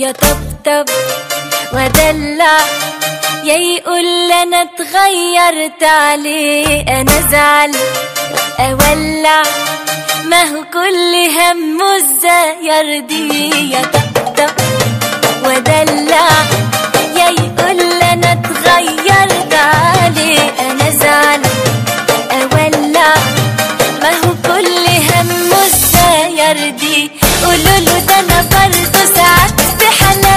يا طبطب ودلع يا يقول انا اتغيرت عليه انا ازعل اولع ما هو كل همه ازاي يرضيه يا طبطب ودلع يا يقول انا اتغيرت عليه انا ازعل اولع ما هو كل همه ازاي يرضيه قولوا له ده انا برضه ساعات في حالة